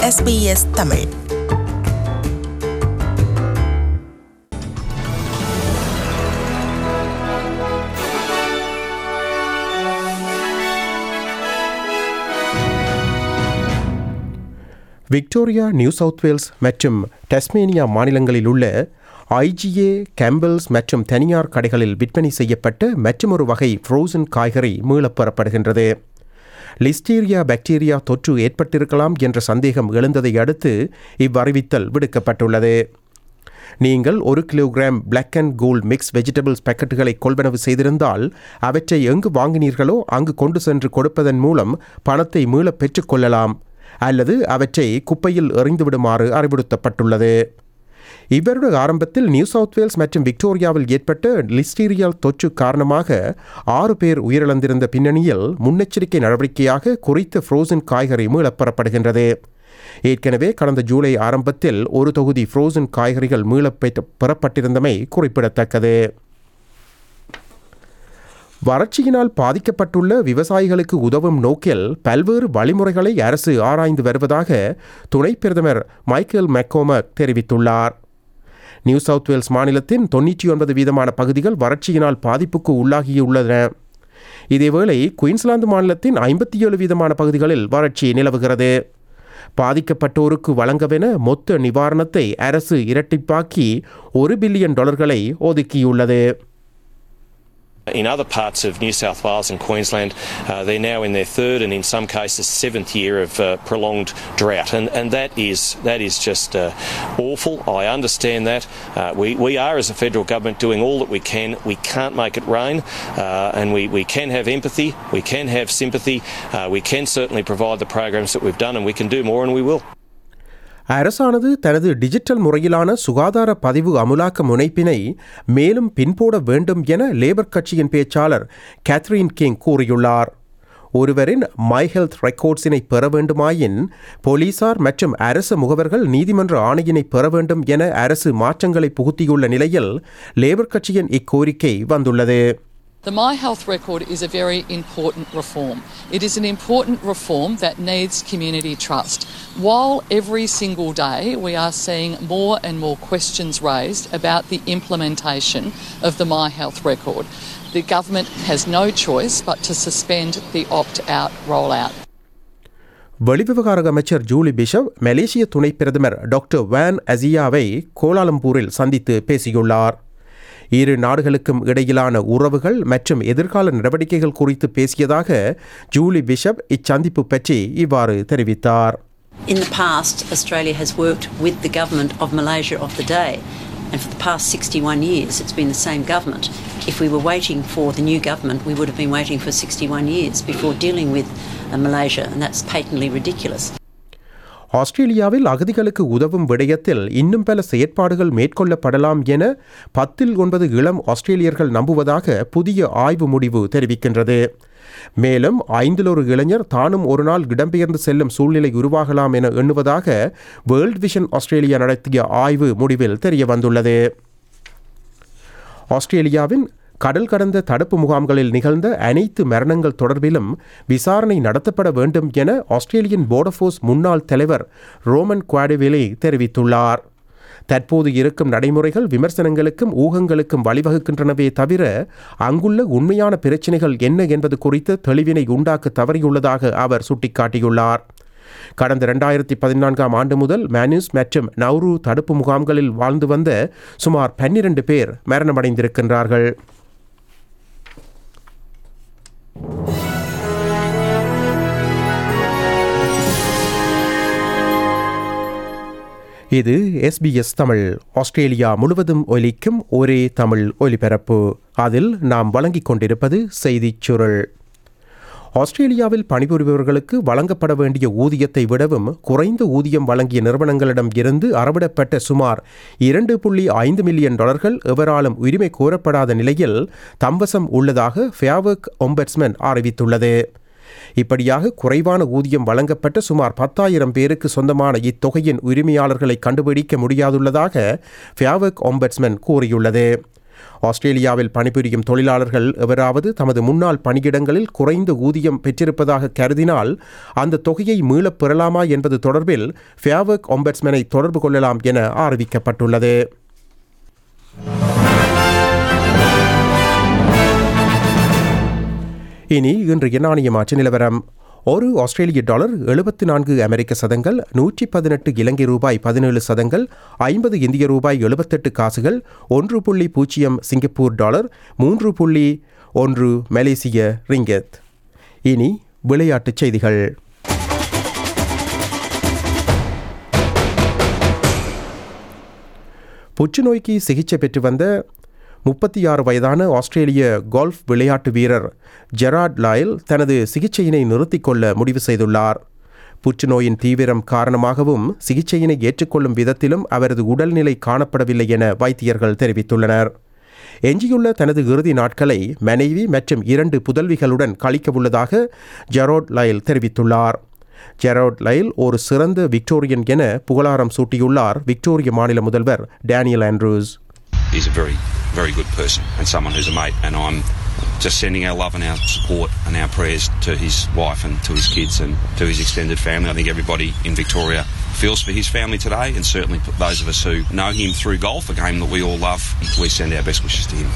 SBS Tamil Victoria New South Wales மற்றும் Tasmania மாநிலங்களில் உள்ள ஐஜிஏ கேம்பல்ஸ் மற்றும் தனியார் கடைகளில் விற்பனை செய்யப்பட்ட மற்றொரு வகை ஃப்ரோசன் காய்கறி மீளப் பெறப்படுகின்றது லிஸ்டீரியா பாக்டீரியா தொற்று ஏற்பட்டிருக்கலாம் என்ற சந்தேகம் எழுந்ததை அடுத்து இவ்வறிவித்தல் விடுக்கப்பட்டுள்ளது நீங்கள் ஒரு kilogram black and gold mix vegetables பேக்கெட்டுகளை கொள்வனவு செய்திருந்தால் அவற்றை எங்கு வாங்கினீர்களோ அங்கு கொண்டு சென்று கொடுப்பதன் மூலம் பணத்தை மீளப் பெற்றுக்கொள்ளலாம் அல்லது அவற்றை குப்பையில் எறிந்துவிடுமாறு அறிவுறுத்தப்பட்டுள்ளது இவ்வருட ஆரம்பத்தில் நியூ சவுத் வேல்ஸ் மற்றும் விக்டோரியாவில் ஏற்பட்ட லிஸ்டீரியால் தொற்று காரணமாக ஆறு பேர் உயிரிழந்திருந்த பின்னணியில் முன்னெச்சரிக்கை நடவடிக்கையாக குறித்த ஃப்ரோசன் காய்கறி மீளப்பெறப்படுகின்றது ஏற்கனவே கடந்த ஜூலை ஆரம்பத்தில் ஒரு தொகுதி ஃப்ரோசன் காய்கறிகள் மீளப் பெற்ற- பெறப்பட்டிருந்தமை குறிப்பிடத்தக்கது வறட்சியினால் பாதிக்கப்பட்டுள்ள விவசாயிகளுக்கு உதவும் நோக்கில் பல்வேறு வழிமுறைகளை அரசு ஆராய்ந்து வருவதாக துணை பிரதமர் மைக்கேல் மெக்கோமர் தெரிவித்துள்ளார் நியூ சவுத் வேல்ஸ் மாநிலத்தின் தொண்ணூற்றி ஒன்பது வீதமான பகுதிகள் வறட்சியினால் பாதிப்புக்கு உள்ளாகியுள்ளன இதேவேளை குயின்ஸ்லாந்து மாநிலத்தின் ஐம்பத்தி ஏழு வீதமான பகுதிகளில் வறட்சி நிலவுகிறது பாதிக்கப்பட்டோருக்கு வழங்கவென மொத்த நிவாரணத்தை அரசு இரட்டிப்பாக்கி ஒரு பில்லியன் டாலர்களை ஒதுக்கியுள்ளது In other parts of New South Wales and Queensland, uh, they're now in their third and in some cases seventh year of uh, prolonged drought, and, and that is that is just uh, awful. I understand that. Uh, we, we are, as a federal government, doing all that we can. We can't make it rain, uh, and we, we can have empathy, we can have sympathy, uh, we can certainly provide the programs that we've done, and we can do more, and we will. அரசானது தனது digital முறையிலான சுகாதார பதிவு அமுலாக்க முனைப்பினை மேலும் பின்போட வேண்டும் என labour கட்சியின் பேச்சாளர் கேத்ரீன் கிங் கூறியுள்ளார் ஒருவரின் மை ஹெல்த் ரெக்கார்ட்ஸினை பெற வேண்டுமாயின் போலீசார் மற்றும் அரசு முகவர்கள் நீதிமன்ற ஆணையினை பெற வேண்டும் என அரசு மாற்றங்களை புகுத்தியுள்ள நிலையில் லேபர் கட்சியின் இக்கோரிக்கை வந்துள்ளது The My Health Record is a very important reform. It is an important reform that needs community trust. While every single day we are seeing more and more questions raised about the implementation of the My Health Record, the government has no choice but to suspend the opt out rollout. வெளிவிவகார அமைச்சர் Julie bishop மலேசிய துணை பிரதமர் doctor van அசியாவை கோலாலம்பூரில் சந்தித்து பேசியுள்ளார் இரு நாடுகளுக்கும் இடையிலான உறவுகள் மற்றும் எதிர்கால நடவடிக்கைகள் குறித்து பேசியதாக ஜூலி பிஷப் இச்சந்திப்பு பற்றி இவ்வாறு தெரிவித்தார் In the past, Australia has worked with the government of Malaysia of the day, and for the past 61 years, it's been the same government. If we were waiting for the new government, we would have been waiting for 61 years before dealing with uh, Malaysia, and that's patently ridiculous. ஆஸ்திரேலியாவில் அகதிகளுக்கு உதவும் விடயத்தில் இன்னும் பல செயற்பாடுகள் மேற்கொள்ளப்படலாம் என பத்தில் ஒன்பது இளம் ஆஸ்திரேலியர்கள் நம்புவதாக புதிய ஆய்வு முடிவு தெரிவிக்கின்றது மேலும் ஐந்தில் ஒரு இளைஞர் தானும் ஒரு நாள் இடம்பெயர்ந்து செல்லும் சூழ்நிலை உருவாகலாம் என எண்ணுவதாக வேர்ல்ட் விஷன் ஆஸ்திரேலியா நடத்திய ஆய்வு முடிவில் தெரிய வந்துள்ளது ஆஸ்திரேலியாவின் கடல் கடந்த தடுப்பு முகாம்களில் நிகழ்ந்த அனைத்து மரணங்கள் தொடர்பிலும் விசாரணை நடத்தப்பட வேண்டும் என ஆஸ்திரேலியன் போர்டஃபோர்ஸ் முன்னாள் தலைவர் ரோமன் குவாடிவிலே தெரிவித்துள்ளார் தற்போது இருக்கும் நடைமுறைகள் விமர்சனங்களுக்கும் ஊகங்களுக்கும் வழிவகுக்கின்றனவே தவிர அங்குள்ள உண்மையான பிரச்சினைகள் என்ன என்பது குறித்து தெளிவினை உண்டாக்க தவறியுள்ளதாக அவர் சுட்டிக்காட்டியுள்ளார் கடந்த ரெண்டாயிரத்தி பதினான்காம் ஆண்டு முதல் மேனிஸ் மற்றும் நவ்ரு தடுப்பு முகாம்களில் வாழ்ந்து வந்த சுமார் பன்னிரண்டு பேர் மரணமடைந்திருக்கின்றார்கள் இது எஸ்பிஎஸ் தமிழ் ஆஸ்திரேலியா முழுவதும் ஒலிக்கும் ஒரே தமிழ் ஒலிபரப்பு அதில் நாம் வழங்கிக் கொண்டிருப்பது செய்திச் சுருள் ஆஸ்திரேலியாவில் பணிபுரிபவர்களுக்கு வழங்கப்பட வேண்டிய ஊதியத்தை விடவும் குறைந்த ஊதியம் வழங்கிய நிறுவனங்களிடம் இருந்து அறவிடப்பட்ட சுமார் இரண்டு புள்ளி ஐந்து மில்லியன் டாலர்கள் எவராலும் உரிமை கோரப்படாத நிலையில் தம்வசம் உள்ளதாக ஃபேவர்க் ஒம்பட்ஸ்மன் அறிவித்துள்ளது இப்படியாக குறைவான ஊதியம் வழங்கப்பட்ட சுமார் பத்தாயிரம் பேருக்கு சொந்தமான இத்தொகையின் உரிமையாளர்களை கண்டுபிடிக்க முடியாதுள்ளதாக ஃபியாவக் ஒம்பட்ஸ்மன் கூறியுள்ளது ஆஸ்திரேலியாவில் பணிபுரியும் தொழிலாளர்கள் எவராவது தமது முன்னாள் பணியிடங்களில் குறைந்த ஊதியம் பெற்றிருப்பதாக கருதினால் அந்த தொகையை மீளப் பெறலாமா என்பது தொடர்பில் ஃபேவர்க் ஒம்பட்ஸ்மேனை தொடர்பு கொள்ளலாம் என அறிவிக்கப்பட்டுள்ளது இனி இன்று நாணய மாற்று நிலவரம் ஒரு ஆஸ்திரேலிய டாலர் எழுபத்தி நான்கு அமெரிக்க சதங்கள் நூற்றி பதினெட்டு இலங்கை ரூபாய் பதினேழு சதங்கள் ஐம்பது இந்திய ரூபாய் எழுபத்தெட்டு காசுகள் ஒன்று புள்ளி பூஜ்ஜியம் சிங்கப்பூர் டாலர் மூன்று புள்ளி ஒன்று மலேசிய ரிங்கத் இனி விளையாட்டுச் செய்திகள் புற்றுநோய்க்கு சிகிச்சை பெற்று வந்த முப்பத்தி ஆறு வயதான ஆஸ்திரேலிய கோல்ஃப் விளையாட்டு வீரர் ஜெராட் லாயல் தனது சிகிச்சையினை நிறுத்திக் கொள்ள முடிவு செய்துள்ளார் புற்றுநோயின் தீவிரம் காரணமாகவும் சிகிச்சையினை ஏற்றுக்கொள்ளும் விதத்திலும் அவரது உடல்நிலை காணப்படவில்லை என வைத்தியர்கள் தெரிவித்துள்ளனர் எஞ்சியுள்ள தனது இறுதி நாட்களை மனைவி மற்றும் இரண்டு புதல்விகளுடன் கழிக்கவுள்ளதாக ஜெரோட் லைல் தெரிவித்துள்ளார் ஜெரோட் லைல் ஒரு சிறந்த விக்டோரியன் என புகழாரம் சூட்டியுள்ளார் விக்டோரிய மாநில முதல்வர் Daniel Andrews He's a very, very good person and someone who's a mate. And I'm just sending our love and our support and our prayers to his wife and to his kids and to his extended family. I think everybody in Victoria feels for his family today, and certainly those of us who know him through golf, a game that we all love, we send our best wishes to him.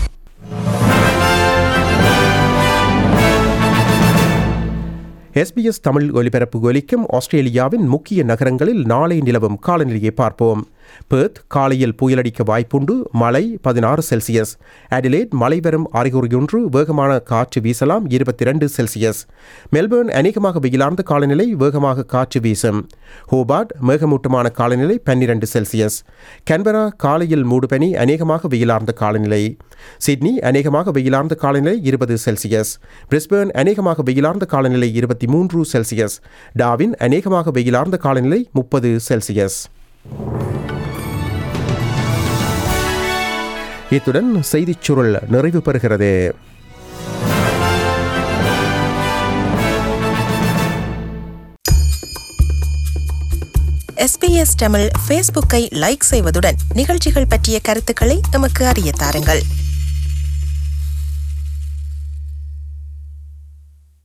SBS Tamil ஒலிபரப்பு ஒலிக்கும் ஆஸ்திரேலியாவின் முக்கிய நகரங்களில் நாளை நிலவும் காலநிலையை பார்ப்போம் Perth காலையில் புயலடிக்க வாய்ப்புண்டு மழை பதினாறு செல்சியஸ் அடிலேட் மழை வரும் அறிகுறியொன்று வேகமான காற்று வீசலாம் இருபத்தி ரெண்டு செல்சியஸ் மெல்பர்ன் அநேகமாக வெயிலார்ந்த காலநிலை வேகமாக காற்று வீசும் ஹோபார்ட் மேகமூட்டமான காலநிலை பன்னிரண்டு செல்சியஸ் கன்பரா காலையில் மூடுபனி அநேகமாக வெயிலார்ந்த காலநிலை சிட்னி அநேகமாக வெயிலார்ந்த காலநிலை இருபது செல்சியஸ் பிரிஸ்பேர்ன் அநேகமாக வெயிலார்ந்த காலநிலை இருபத்தி மூன்று செல்சியஸ் டாவின் அநேகமாக வெயிலார்ந்த காலநிலை முப்பது செல்சியஸ் இத்துடன் செய்திச் சுருள் நிறைவு பெறுகிறது எஸ்பிஎஸ் தமிழ் ஃபேஸ்புக்கை லைக் செய்வதுடன் நிகழ்ச்சிகள் பற்றிய கருத்துக்களை எமக்கு அறிய தாருங்கள்